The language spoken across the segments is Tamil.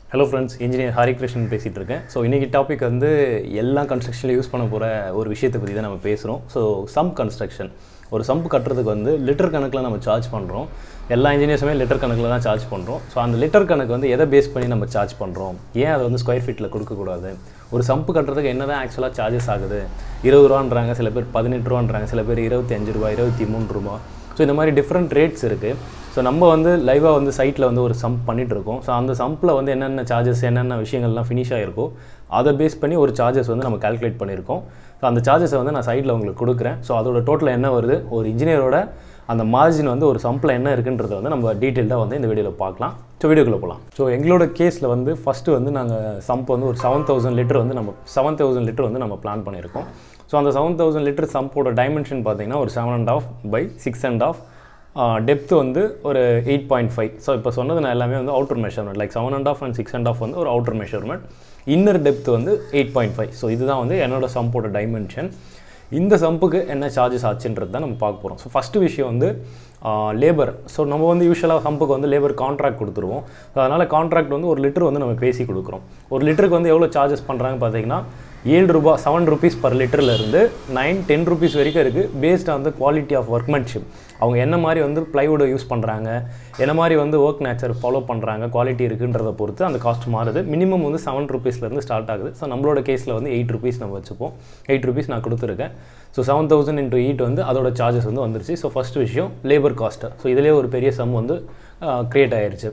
ஹலோ ஃப்ரெண்ட்ஸ் இன்ஜினியர் ஹரிகிருஷ்ணன் பேசிகிட்டு இருக்கேன் ஸோ இன்றைக்கி டாபிக் வந்து எல்லா கன்ஸ்ட்ரக்ஷனில் யூஸ் பண்ண போகிற ஒரு விஷயத்தை பற்றி தான் நம்ம பேசுகிறோம் ஸோ சம்ப் கன்ஸ்ட்ரக்ஷன் ஒரு சம்ப் கட்டுறதுக்கு வந்து லிட்டர் கணக்கில் நம்ம சார்ஜ் பண்ணுறோம் எல்லா இன்ஜினியர்ஸுமே லிட்டர் கணக்கில் தான் சார்ஜ் பண்ணுறோம் ஸோ அந்த லிட்டர் கணக்கு வந்து எதை பேஸ் பண்ணி நம்ம சார்ஜ் பண்ணுறோம் ஏன் அதை வந்து ஸ்கொயர் ஃபீட்டில் கொடுக்கக்கூடாது ஒரு சம்பு கட்டுறதுக்கு என்ன தான் ஆக்சுவலாக சார்ஜஸ் ஆகுது இருபது ரூபான்றாங்க சில பேர் பதினெட்டு ரூபான்றாங்க சில பேர் இருபத்தி அஞ்சு ரூபா இருபத்தி மூணு ரூபா ஸோ இந்த மாதிரி டிஃப்ரெண்ட் ரேட்ஸ் இருக்குது ஸோ நம்ம வந்து லைவாக வந்து சைட்டில் வந்து ஒரு சம்ப் பண்ணிட்டு இருக்கோம் ஸோ அந்த சம்பில் வந்து என்னென்ன சார்ஜஸ் என்னென்ன விஷயங்கள்லாம் ஃபினிஷ் ஆகிருக்கோ அதை பேஸ் பண்ணி ஒரு சார்ஜஸ் வந்து நம்ம கால்குலேட் பண்ணியிருக்கோம் ஸோ அந்த சார்ஜஸை வந்து நான் சைட்டில் உங்களுக்கு கொடுக்குறேன் ஸோ அதோட டோட்டல் என்ன வருது ஒரு இன்ஜினியரோட அந்த மார்ஜின் வந்து ஒரு சம்பில் என்ன இருக்குன்றதை வந்து நம்ம டீட்டெயில்டாக வந்து இந்த வீடியோவில் பார்க்கலாம் ஸோ வீடியோக்குள்ளே போகலாம் ஸோ எங்களோட கேஸில் வந்து ஃபஸ்ட்டு வந்து நாங்கள் சம்ப் வந்து ஒரு செவன் தௌசண்ட் லிட்டர் வந்து நம்ம செவன் தௌசண்ட் லிட்டர் வந்து நம்ம பிளான் பண்ணியிருக்கோம் ஸோ அந்த செவன் தௌசண்ட் லிட்டர் சம்போட டைமென்ஷன் பார்த்தீங்கன்னா ஒரு seven and half by six and half depth வந்து ஒரு எயிட் பாயிண்ட் ஃபைவ் ஸோ இப்போ சொன்னது நான் எல்லாமே வந்து outer measurement like seven and half and six and half வந்து ஒரு அவுட்டர் மெஷர்மெண்ட் இன்னர் டெப்த் வந்து எயிட் பாயிண்ட் ஃபைவ் ஸோ இதுதான் வந்து என்னோட சம்போட டைமென்ஷன் இந்த சம்புக்கு என்ன சார்ஜஸ் ஆச்சுன்றது தான் நம்ம பார்க்க போகிறோம் ஸோ ஃபஸ்ட்டு விஷயம் வந்து லேபர் ஸோ நம்ம வந்து யூஸ்வலாக சம்புக்கு வந்து லேபர் கான்ட்ராக்ட் கொடுத்துருவோம் ஸோ அதனால் கான்ட்ராக்ட் வந்து ஒரு லிட்டர் வந்து நம்ம பேசி கொடுக்குறோம் ஒரு லிட்டருக்கு வந்து எவ்வளோ சார்ஜஸ் பண்ணுறாங்க பார்த்தீங்கன்னா ஏழு ரூபா செவன் ருபீஸ் பர் லிட்டர்லேருந்து நைன் டென் ருபீஸ் வரைக்கும் இருக்குது based on the quality of workmanship அவங்க என்ன மாதிரி வந்து ப்ளைவுட்டை யூஸ் பண்ணுறாங்க என்ன மாதிரி வந்து ஒர்க் நேச்சர் ஃபாலோ பண்ணுறாங்க குவாலிட்டி இருக்குன்றதை பொறுத்து அந்த காஸ்ட் மாறுது மினிமம் வந்து செவன் ருபீஸ்லேருந்து ஸ்டார்ட் ஆகுது ஸோ நம்மளோட கேஸில் வந்து எயிட் ருபீஸ் நம்ம வச்சுப்போம் எயிட் ருபீஸ் நான் கொடுத்துருக்கேன் so seven thousand into eight வந்து அதோட சார்ஜஸ் வந்து வந்துருச்சு ஸோ ஃபஸ்ட் விஷயம் லேபர் காஸ்ட்டு ஸோ இதிலே ஒரு பெரிய சம் வந்து க்ரியேட் ஆயிருச்சு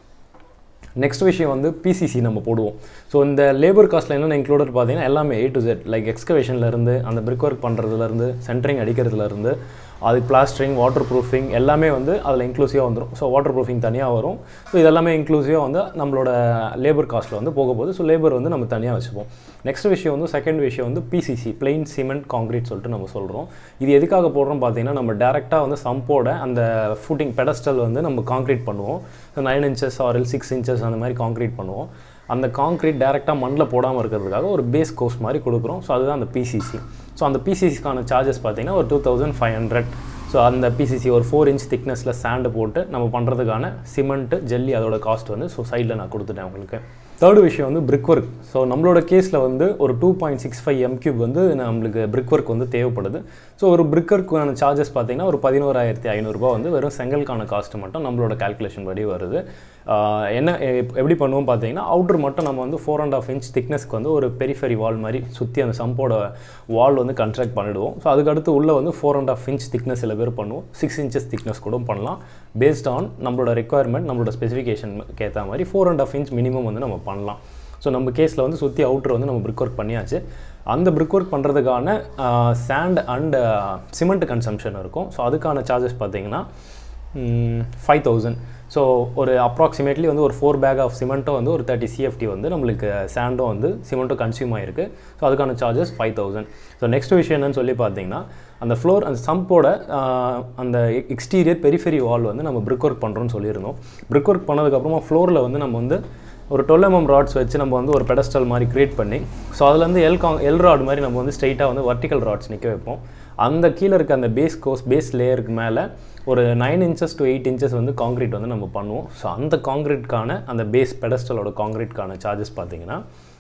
நெக்ஸ்ட் விஷயம் வந்து பிசிசி நம்ம போடுவோம் ஸோ இந்த லேபர் காஸ்ட்டில் என்னென்ன இன்க்ளூடட் பார்த்தீங்கன்னா எல்லாமே ஏ டு ஜெட் லைக் எக்ஸ்கவேஷன்லேருந்து அந்த பிரிக் ஒர்க் பண்ணுறதுலேருந்து சென்டரிங் அடிக்கிறதுலேருந்து அது பிளாஸ்டரிங் வாட்டர் ப்ரூஃபிங் எல்லாமே வந்து அதில் இன்க்ளூசிவாக வந்துடும் ஸோ வாட்டர் ப்ரூஃபிங் தனியாக வரும் ஸோ இதெல்லாமே இன்க்ளூசிவாக வந்து நம்மளோட லேபர் காஸ்ட்டில் வந்து போக போகுது ஸோ லேபர் வந்து நம்ம தனியாக வச்சுப்போம் நெக்ஸ்ட் விஷயம் வந்து செகண்ட் விஷயம் வந்து பிசிசி பிளெயின் சிமெண்ட் காங்கிரீட் சொல்லிட்டு நம்ம சொல்கிறோம் இது எதுக்காக போடுறோம் பார்த்தீங்கன்னா நம்ம டேரெக்டாக வந்து சம்போட அந்த ஃபுட்டிங் பெடஸ்டல் வந்து நம்ம காங்கிரீட் பண்ணுவோம் so nine inches or six inches அந்த மாதிரி காங்கிரீட் பண்ணுவோம் அந்த காங்கிரீட் டேரெக்டாக மண்ணில் போடாமல் இருக்கிறதுக்காக ஒரு பேஸ் கோர்ஸ் மாதிரி கொடுக்குறோம் ஸோ அதுதான் அந்த பிசிசி ஸோ அந்த பிசிசிக்கான சார்ஜஸ் பார்த்தீங்கன்னா ஒரு two thousand five hundred so அந்த பிசிசி ஒரு ஃபோர் இன்ச் திக்னஸில் சாண்டு போட்டு நம்ம பண்ணுறதுக்கான சிமெண்ட்டு ஜெல்லி அதோட காஸ்ட் வந்து ஸோ சைடில் நான் கொடுத்துட்டேன் உங்களுக்கு தேர்டு விஷயம் வந்து பிரிக் ஒர்க் ஸோ நம்மளோட கேஸில் வந்து ஒரு two point six five M cube வந்து நம்மளுக்கு பிரிக் ஒர்க் வந்து தேவைப்படுது ஸோ ஒரு பிரிக் ஒர்க்கான சார்ஜஸ் பார்த்தீங்கன்னா ஒரு பதினோராயிரத்தி ஐநூறுரூபா வந்து வெறும் செங்கலுக்கான காஸ்ட் மட்டும் நம்மளோட கால்குலேஷன் படி வருது என்ன எப்படி பண்ணுவோம் பார்த்தீங்கன்னா அவுட்ரு மட்டும் நம்ம வந்து ஃபோர் அண்ட் ஆஃப் இன்ச் திக்னஸ்க்கு வந்து ஒரு பெரிஃபெரி வால் மாதிரி சுற்றி அந்த சம்போட வால் வந்து கன்ஸ்ட்ரக்ட் பண்ணிவிடுவோம் ஸோ அதுக்கடுத்து உள்ளே வந்து four and half inch thickness சில பேர் பண்ணுவோம் சிக்ஸ் இன்ச்சஸ் திக்னஸ் கூட பண்ணலாம் பேஸ்ட் ஆன் நம்மளோட ரெக்குவயர்மெண்ட் நம்மளோட ஸ்பெசிஃபிகேஷனுக்கு ஏற்ற மாதிரி four and half inch minimum வந்து நம்ம பண்ணலாம் ஸோ நம்ம கேஸில் வந்து சுற்றி அவுட்ரு வந்து நம்ம பிரிக் ஒர்க் பண்ணியாச்சு அந்த பிரிக் ஒர்க் பண்ணுறதுக்கான சாண்ட் அண்ட் சிமெண்ட் கன்சம்ஷன் இருக்கும் ஸோ அதுக்கான சார்ஜஸ் பார்த்தீங்கன்னா ஃபைவ் தௌசண்ட் ஸோ ஒரு அப்ராக்சிமேட்லி வந்து ஒரு ஃபோர் பேக் ஆஃப் சிமெண்ட்டும் வந்து ஒரு தேர்ட்டி சிஎஃப்டி வந்து நம்மளுக்கு சாண்டும் வந்து சிமெண்ட்டும் கன்சியூம் ஆகிருக்கு ஸோ அதுக்கான charges five thousand so next விஷயம் என்னன்னு சொல்லி பார்த்தீங்கன்னா அந்த ஃப்ளோர் அந்த சம்போட அந்த எக்ஸ்டீரியர் பெரிஃபெரி வால் வந்து நம்ம பிரிக் ஒர்க் பண்ணுறோன்னு சொல்லியிருந்தோம் பிரிக் ஒர்க் பண்ணதுக்கப்புறமா ஃப்ளோரில் வந்து நம்ம வந்து ஒரு டுவெல் எம்எம் ராட்ஸ் வச்சு நம்ம வந்து ஒரு பெடஸ்டல் மாதிரி க்ரியேட் பண்ணி ஸோ அதுலேருந்து எல் காங் எல் ராட் மாதிரி நம்ம வந்து ஸ்ட்ரைட்டாக வந்து வர்டிக்கல் ராட்ஸ் நிற்க வைப்போம் அந்த கீழே இருக்க அந்த பேஸ் கோஸ் பேஸ் லேயருக்கு மேலே ஒரு nine inches to eight inches வந்து காங்கிரீட் வந்து நம்ம பண்ணுவோம் ஸோ அந்த காங்கிரீட்கான அந்த பேஸ் பெடஸ்டலோட காங்கிரீட்கான சார்ஜஸ் பார்த்தீங்கன்னா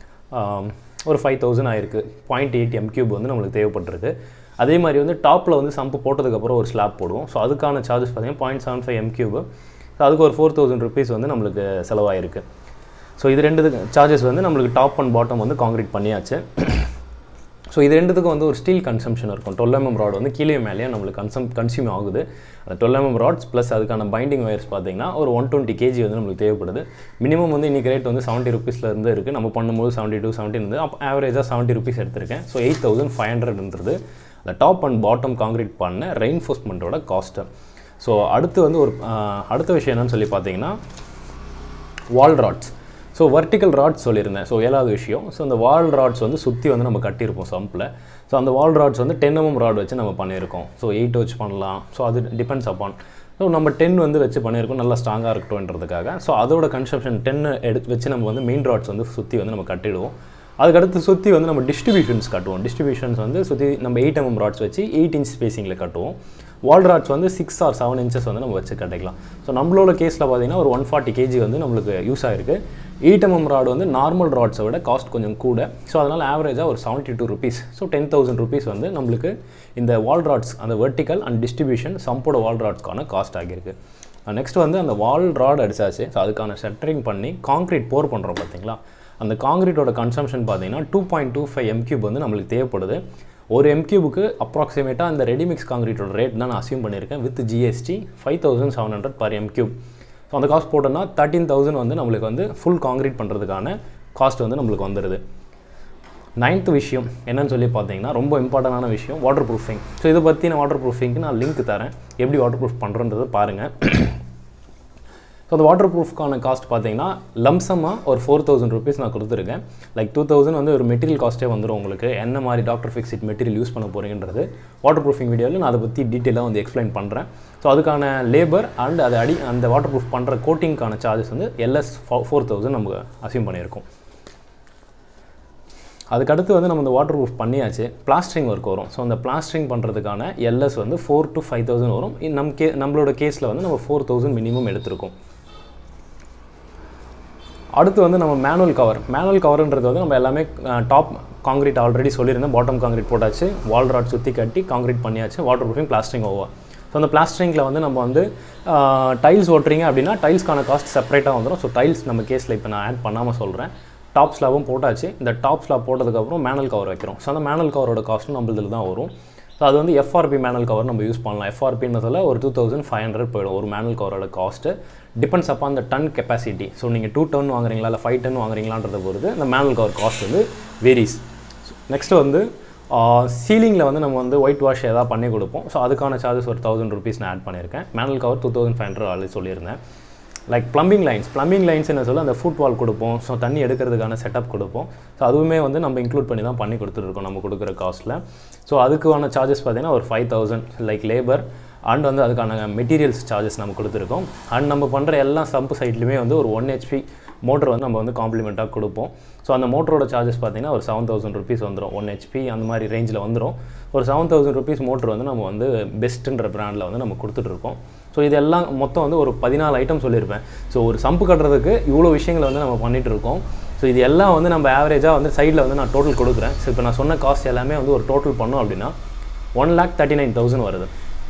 ஒரு ஃபைவ் தௌசண்ட் ஆயிருக்கு பாயிண்ட் எயிட் எம் கியூப் வந்து நம்மளுக்கு தேவைப்பட்டிருக்கு அதே மாதிரி வந்து டாப்பில் வந்து சம்பு போட்டதுக்கப்புறம் ஒரு ஸ்லாப் போடுவோம் ஸோ அதுக்கான சார்ஜஸ் பார்த்தீங்கன்னா point seven five M cube so அதுக்கு ஒரு ஃபோர் தௌசண்ட் ருபீஸ் வந்து நம்மளுக்கு செலவாயிருக்கு ஸோ இது ரெண்டு சார்ஜஸ் வந்து நம்மளுக்கு டாப் அண்ட் பாட்டம் வந்து காங்கிரீட் பண்ணியாச்சு ஸோ இது ரெண்டுத்துக்கும் வந்து ஒரு ஸ்டீல் கன்சம்ஷன் இருக்கும் டுவெல் எம்எம் ராட் வந்து கீழே மேலேயே நம்மளுக்கு கன்சம் கன்சியூம் ஆகுது அந்த டுவெல் எம்எம் ராட்ஸ் ப்ளஸ் அதுக்கான பைண்டிங் ஒயர்ஸ் பார்த்தீங்கன்னா ஒரு ஒன் டுவெண்ட்டி கேஜி வந்து நம்மளுக்கு தேவைப்படுது மினிமம் வந்து இன்றைக்கி ரேட் வந்து செவன்ட்டி ருபீஸ்லேருந்து இருக்குது நம்ம பண்ணும்போது செவன்ட்டி டூ செவன்ட்டி இருந்து அப்போ ஆவரேஜாக செவன்ட்டி ருபீஸ் எடுத்திருக்கேன் ஸோ எயிட் தௌசண்ட் ஃபைவ் ஹண்ட்ரட்ன்றது அந்த டாப் அண்ட் பாட்டம் காங்கிரீட் பண்ண ரெயின்ஃபோர்ஸ்மெண்ட்டோட காஸ்ட்டு ஸோ அடுத்து வந்து ஒரு அடுத்த விஷயம் என்னன்னு சொல்லி பார்த்தீங்கன்னா wall rods so vertical rods சொல்லியிருந்தேன் ஸோ ஏழாவது விஷயம் ஸோ அந்த வால் ராட்ஸ் வந்து சுற்றி வந்து நம்ம கட்டியிருப்போம் சம்பில் ஸோ அந்த வால் ராட்ஸ் வந்து டென் எம்எம் ராட் வச்சு நம்ம பண்ணியிருக்கோம் ஸோ எயிட் வச்சு பண்ணலாம் ஸோ அது டிபெண்ட்ஸ் அப்பான் ஸோ நம்ம டென் வந்து வச்சு பண்ணியிருக்கோம் நல்லா ஸ்ட்ராங்காக இருக்கட்டும்ன்றதுக்காக ஸோ அதோட கன்ஸ்ட்ரக்ஷன் டென் எடுத்து வச்சு நம்ம வந்து மெயின் ராட்ஸ் வந்து சுற்றி வந்து நம்ம கட்டிடுவோம் அதுக்கடுத்து சுற்றி வந்து நம்ம டிஸ்ட்ரிபியூஷன்ஸ் கட்டுவோம் டிஸ்ட்ரிபியூஷன்ஸ் வந்து சுற்றி நம்ம எயிட் எம்எம் ராட்ஸ் வச்சு எயிட் இன்ச் ஸ்பேசிங்கில் கட்டுவோம் வால் ராட்ஸ் வந்து சிக்ஸ் ஆர் செவன் இன்ச்சஸ் வந்து நம்ம வச்சு கட்டிக்கலாம் ஸோ நம்மளோட கேஸில் பார்த்தீங்கன்னா ஒரு ஒன் ஃபார்ட்டி கேஜி வந்து நம்மளுக்கு யூஸ் ஆகிருக்கு ஈட்டமம் ராட் வந்து நார்மல் ராட்ஸை விட காஸ்ட் கொஞ்சம் கூட ஸோ அதனால் ஆவரேஜாக ஒரு seventy two rupees so ten thousand rupees வந்து நம்மளுக்கு இந்த வால் ராட்ஸ் அந்த வெர்டிக்கல் அண்ட் டிஸ்ட்ரிபியூஷன் சம்போட வால் ராட்ஸ்க்கான காஸ்ட் ஆகியிருக்கு நெக்ஸ்ட் வந்து அந்த வால் ராட் அடிச்சாச்சு ஸோ அதுக்கான ஷட்டரிங் பண்ணி காங்க்ரீட் போர் பண்ணுறோம் பார்த்தீங்களா அந்த காங்க்ரீட்டோட கன்சம்ஷன் பார்த்தீங்கன்னா two point two five M cube வந்து நம்மளுக்கு தேவைப்படுது ஒரு எம்கியூபுக்கு அப்ராக்சிமேட்டாக அந்த ரெடிமிக்ஸ் காங்கிரீட்டோட ரேட் தான் நான் அசியூம் பண்ணியிருக்கேன் with GST five thousand seven hundred per M cube so அந்த காஸ்ட் போட்டோன்னா தேர்ட்டீன் தௌசண்ட் வந்து நம்மளுக்கு வந்து ஃபுல் காங்கிரீட் பண்ணுறதுக்கான காஸ்ட் வந்து நம்மளுக்கு வந்துடுது நைன்த் விஷயம் என்னன்னு சொல்லி பார்த்தீங்கன்னா ரொம்ப இம்பார்ட்டண்டான விஷயம் வாட்டர் ப்ரூஃபிங் ஸோ இதை பற்றி நான் வாட்டர் ப்ரூஃபிங்க்கு நான் லிங்க் தரேன் எப்படி வாட்டர் ப்ரூஃப் பண்ணுறன்றதை பாருங்கள் ஸோ அந்த வாட்டர் ப்ரூஃப்க்கான காஸ்ட் பார்த்தீங்கன்னா லம்சமாக ஒரு ஃபோர் தௌசண்ட் ருபீஸ் நான் கொடுத்துருக்கேன் லைக் டூ தௌசண்ட் வந்து ஒரு மெட்டீரியல் காஸ்ட்டே வந்துடும் உங்களுக்கு என்ன மாதிரி டாக்டர் ஃபிக்ஸிட் மெட்டீரியல் யூஸ் பண்ண போகிறீங்கன்றது வாட்டர் ப்ரூஃபிங் வீடியோவில் நான் அதை பற்றி டீட்டெயிலாக வந்து எக்ஸ்பிளைன் பண்ணுறேன் ஸோ அதுக்கான லேபர் அண்ட் அதை அடி அந்த வாட்டர் ப்ரூஃப் பண்ணுற கோட்டிங்க்கான சார்ஜஸ் வந்து எல்எஸ் ஃபோர் தௌசண்ட் நம்ம அசியூம் பண்ணியிருக்கோம் அதுக்கடுத்து வந்து நம்ம இந்த வாட்டர் ப்ரூஃப் பண்ணியாச்சு பிளாஸ்டரிங் ஒர்க் வரும் ஸோ அந்த பிளாஸ்டரிங் பண்ணுறதுக்கான எல்எஸ் வந்து ஃபோர் டு ஃபைவ் தௌசண்ட் வரும் நம் கே நம்மளோட கேஸில் வந்து நம்ம ஃபோர் தௌசண்ட் மினிமம் எடுத்திருக்கோம் அடுத்து வந்து நம்ம மேனுவல் கவர் மேனுவல் கவர்ன்றது வந்து நம்ம எல்லாமே டாப் காங்கிரீட் ஆல்ரெடி சொல்லியிருந்தேன் பாட்டம் காங்கிரீட் போட்டாச்சு வால் ராட் சுற்றி கட்டி காங்கிரீட் பண்ணியாச்சு waterproofing plastering over so அந்த பிளாஸ்டரிங்கில் வந்து நம்ம வந்து டைல்ஸ் ஓட்டுறீங்க அப்படின்னா டைல்ஸ்க்கான காஸ்ட் செப்பரேட்டாக வந்துடும் ஸோ டைல்ஸ் நம்ம கேஸில் இப்போ நான் ஆட் பண்ணாமல் சொல்கிறேன் டாப் ஸ்லாபும் போட்டாச்சு இந்த டாப் ஸ்லாப் போட்டதுக்கப்புறம் மேனல் கவர் வைக்கிறோம் ஸோ அந்த மேனல் கவரோட காஸ்ட்டும் நம்மளதில் தான் வரும் ஸோ அது வந்து எஃப்ஆர்பி மேனல் கவர் நம்ம யூஸ் பண்ணலாம் எஃப்ஆர்பின்னு சொல்ல ஒரு டூ தௌசண்ட் ஃபைவ் ஹண்ட்ரட் போயிடும் ஒரு மேனல் கவரோட காஸ்ட்டு டிபெண்ட்ஸ் அப்பான் அந்த டன் கெப்பாசிட்டி ஸோ நீங்கள் டூ டன் வாங்குறீங்களா இல்லை ஃபைவ் டன் வாங்குறீங்களான்றத பொறுத்து இந்த மேனல் கவர் காஸ்ட் வந்து வேரிஸ் நெக்ஸ்ட்டு வந்து சீலிங்கில் வந்து நம்ம வந்து ஒயிட் வாஷ் எதாவது பண்ணி கொடுப்போம் ஸோ அதுக்கான சார்ஜஸ் ஒரு தௌசண்ட் ருபீஸ் நான் ஆட் பண்ணியிருக்கேன் manhole cover two thousand five hundred already சொல்லியிருந்தேன் like plumbing lines plumbing lines என்ன சொல்ல அந்த ஃபுட் வால் கொடுப்போம் ஸோ தண்ணி எடுக்கிறதுக்கான செட்டப் கொடுப்போம் ஸோ அதுவுமே வந்து நம்ம இன்க்ளூட் பண்ணி தான் பண்ணி கொடுத்துருக்கோம் நம்ம கொடுக்குற காஸ்ட்டில் ஸோ அதுக்கான சார்ஜஸ் பார்த்தீங்கன்னா ஒரு five thousand like labour and வந்து அதுக்கான மெட்டீரியல்ஸ் சார்ஜஸ் நம்ம கொடுத்துருக்கோம் அண்ட் நம்ம பண்ணுற எல்லா சம்பு சைட்லையுமே வந்து ஒரு ஒன் ஹெச்பி மோட்டர் வந்து நம்ம வந்து காம்ப்ளிமெண்ட்டாக கொடுப்போம் ஸோ அந்த மோட்டரோட சார்ஜஸ் பார்த்தீங்கன்னா ஒரு செவன் தௌசண்ட் ருபீஸ் வந்துடும் ஒன் ஹெச்பி அந்த மாதிரி ரேஞ்சில் வந்துடும் ஒரு செவன் தௌசண்ட் ருபீஸ் மோட்டர் வந்து நம்ம வந்து பெஸ்ட்டுன்ற பிராண்டில் வந்து நம்ம கொடுத்துட்ருக்கோம் ஸோ இதெல்லாம் மொத்தம் வந்து ஒரு பதினாலு ஐட்டம் சொல்லியிருப்பேன் ஸோ ஒரு சம்பு கட்டுறதுக்கு இவ்வளோ விஷயங்களை வந்து நம்ம பண்ணிகிட்டு இருக்கோம் ஸோ இது எல்லாம் வந்து நம்ம ஆவரேஜாக வந்து சைடில் வந்து நான் டோட்டல் கொடுக்குறேன் ஸோ இப்போ நான் சொன்ன காஸ்ட் எல்லாமே வந்து ஒரு டோட்டல் பண்ணோம் அப்படின்னா one lakh thirty nine thousand வருது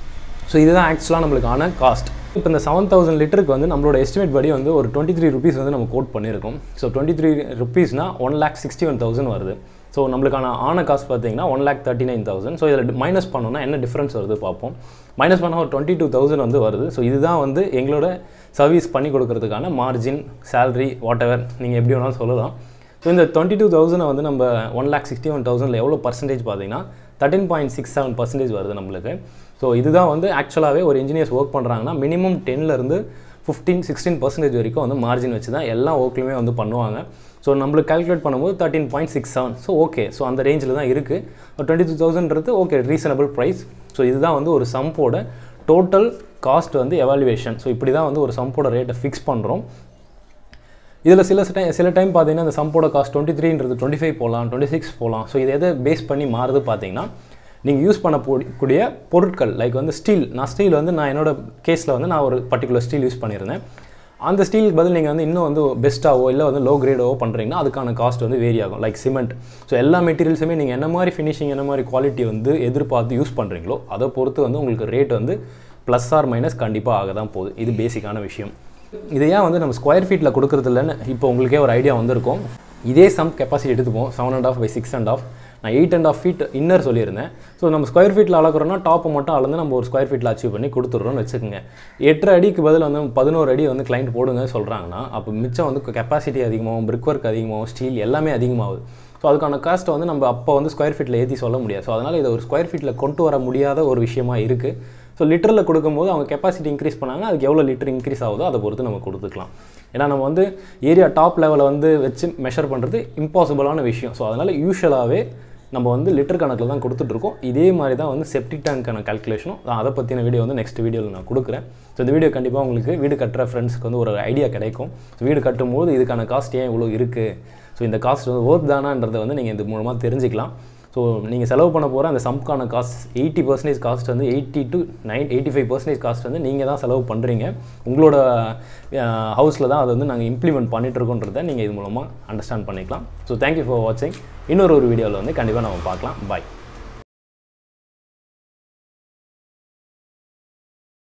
ஸோ இதுதான் ஆக்சுவலாக நம்மளுக்கான காஸ்ட் இப்போ இந்த செவன் தௌசண்ட் லிட்டருக்கு வந்து நம்மளோட எஸ்டிமேட் படி வந்து ஒரு டுவெண்ட்டி த்ரீ ருபீஸ் வந்து நம்ம கோட் பண்ணியிருக்கோம் ஸோ டுவெண்ட்டி த்ரீ ருபீஸ்னால் one lakh sixty one thousand வருது ஸோ நம்மளுக்கான ஆன காஸ்ட் பார்த்தீங்கன்னா one lakh thirty nine thousand so இதில் மைனஸ் பண்ணோன்னா என்ன டிஃப்ரென்ஸ் வருது பார்ப்போம் மைனஸ் பண்ணால் ஒரு டுவெண்ட்டி டூ தௌசண்ட் வந்து வருது ஸோ இதுதான் வந்து எங்களோட சர்வீஸ் பண்ணி கொடுக்கறதுக்கான மார்ஜின் சேலரி வாட் எவர் நீங்கள் எப்படி வேணாலும் சொல்லலாம் ஸோ இந்த டுவெண்ட்டி டூ தௌசண்டை வந்து நம்ம ஒன் லேக் சிக்ஸ்டி ஒன் தௌசண்டில் எவ்வளோ பர்சன்டேஜ் பார்த்தீங்கன்னா thirteen point six seven percentage வருது நம்மளுக்கு ஸோ இதுதான் வந்து ஆக்சுவலாகவே ஒரு இன்ஜினியர்ஸ் ஒர்க் பண்ணுறாங்கன்னா மினிமம் டென்லேருந்து ஃபிஃப்டீன் சிக்ஸ்டீன் பர்சன்டேஜ் வரைக்கும் வந்து மார்ஜின் வச்சு தான் எல்லா ஒர்க்லையுமே வந்து பண்ணுவாங்க ஸோ நம்மளுக்கு கால்குலேட் பண்ணும்போது thirteen point six seven so okay so அந்த ரேஞ்சில் தான் இருக்குது ஒரு டுவெண்ட்டி டூ தௌசண்ட்றது ஓகே ரீசனபிள் ப்ரைஸ் ஸோ இதுதான் வந்து ஒரு சம்போட டோட்டல் காஸ்ட் வந்து எவாலுவேஷன் ஸோ இப்படி தான் வந்து ஒரு சம்போட ரேட்டை ஃபிக்ஸ் பண்ணுறோம் இதில் சில டைம் சில டைம் பார்த்தீங்கன்னா இந்த சம்போட காஸ்ட் டுவெண்ட்டி த்ரீன்றது டுவெண்ட்டி ஃபைவ் போகலாம் டுவெண்ட்டி சிக்ஸ் போகலாம் ஸோ இதை எதை பேஸ் பண்ணி மாறுது பார்த்தீங்கன்னா நீங்கள் யூஸ் பண்ண கூடிய பொருட்கள் லைக் வந்து ஸ்டீல் நான் ஸ்டீல் வந்து நான் என்னோட கேஸில் வந்து நான் ஒரு பர்டிகுலர் ஸ்டீல் யூஸ் பண்ணியிருந்தேன் அந்த ஸ்டீலுக்கு பதில் நீங்கள் வந்து இன்னும் வந்து பெஸ்ட்டாவோ இல்லை வந்து லோ கிரேடோ பண்ணுறீங்கன்னா அதுக்கான காஸ்ட் வந்து வேரி ஆகும் லைக் சிமெண்ட் ஸோ எல்லா மெட்டீரியல்ஸுமே நீங்கள் என்ன மாதிரி ஃபினிஷிங் என்ன மாதிரி குவாலிட்டி வந்து எதிர்பார்த்து யூஸ் பண்ணுறீங்களோ அதை பொறுத்து வந்து உங்களுக்கு ரேட் வந்து ப்ளஸ் ஆர் மைனஸ் கண்டிப்பாக ஆக தான் போகுது இது பேசிக்கான விஷயம் இதை ஏன் வந்து நம்ம ஸ்கொயர் ஃபீட்டில் கொடுக்குறது இல்லைன்னு இப்போ உங்களுக்கே ஒரு ஐடியா வந்திருக்கும் இதே சம் கெப்பாசிட்டி எடுத்துப்போம் seven and half by six and half நான் eight and half feet inner சொல்லியிருந்தேன் ஸோ நம்ம ஸ்கொயர் ஃபீட்டில் அளக்குறோன்னா டாப்பை மட்டும் அளந்து நம்ம ஒரு ஸ்கொயர் ஃபீட்டில் அச்சீவ் பண்ணி கொடுத்துட்றோம்னு வச்சுக்கோங்க எட்டு அடிக்கு பதில் வந்து பதினோரு அடி வந்து கிளைண்ட் போடுங்க சொல்கிறாங்கன்னா அப்போ மிச்சம் வந்து கெப்பாசிட்டி அதிகமாகும் பிரிக் ஒர்க் அதிகமாகும் ஸ்டீல் எல்லாமே அதிகமாகுது ஸோ அதுக்கான காஸ்ட்டை வந்து நம்ம அப்போ வந்து ஸ்கொயர் ஃபீட்டில் ஏற்றி சொல்ல முடியாது ஸோ அதனால் இதை ஒரு ஸ்கொயர் ஃபீட்டில் கொண்டு வர முடியாத ஒரு விஷயமா இருக்குது ஸோ லிட்டரில் கொடுக்கும்போது அவங்க கெப்பாசிட்டி இன்க்ரீஸ் பண்ணாங்கன்னா அதுக்கு எவ்வளோ லிட்டர் இன்க்ரீஸ் ஆகுதோ அதை பொறுத்து நம்ம கொடுத்துக்கலாம் ஏன்னா நம்ம வந்து ஏரியா டாப் லெவலில் வந்து வச்சு மெஷர் பண்ணுறது இம்பாசிபிளான விஷயம் ஸோ அதனால் யூஷுவலாகவே நம்ம வந்து லிட்டர் கணக்கில் தான் கொடுத்துட்ருக்கோம் இதே மாதிரி தான் வந்து செப்டிக் டேங்க்கான கால்குலேஷனும் நான் அதை பற்றின வீடியோ வந்து நெக்ஸ்ட் வீடியோவில் நான் கொடுக்குறேன் ஸோ இந்த வீடியோ கண்டிப்பாக உங்களுக்கு வீடு கட்டுற ஃப்ரெண்ட்ஸ்க்கு வந்து ஒரு ஐடியா கிடைக்கும் ஸோ வீடு கட்டும்போது இதுக்கான காஸ்ட் ஏன் இவ்வளோ இருக்குது ஸோ இந்த காஸ்ட் வந்து ஒர்க் தானான்றதை வந்து நீங்கள் இது மூலமாக தெரிஞ்சிக்கலாம் ஸோ நீங்கள் செலவு பண்ண போகிற அந்த சம்ப்கான காஸ்ட் எயிட்டி பர்சன்டேஜ் காஸ்ட் வந்து eighty to nine eighty five percentage cost வந்து நீங்கள் தான் செலவு பண்ணுறீங்க உங்களோட ஹவுஸில் தான் அதை வந்து நாங்கள் இம்ப்ளிமெண்ட் பண்ணிகிட்ருக்கோன்றதை நீங்கள் இது மூலமாக அண்டர்ஸ்டாண்ட் பண்ணிக்கலாம் ஸோ தேங்க்யூ ஃபார் வாட்சிங் இன்னொரு ஒரு வீடியோவில் வந்து கண்டிப்பாக நம்ம பார்க்கலாம் பாய்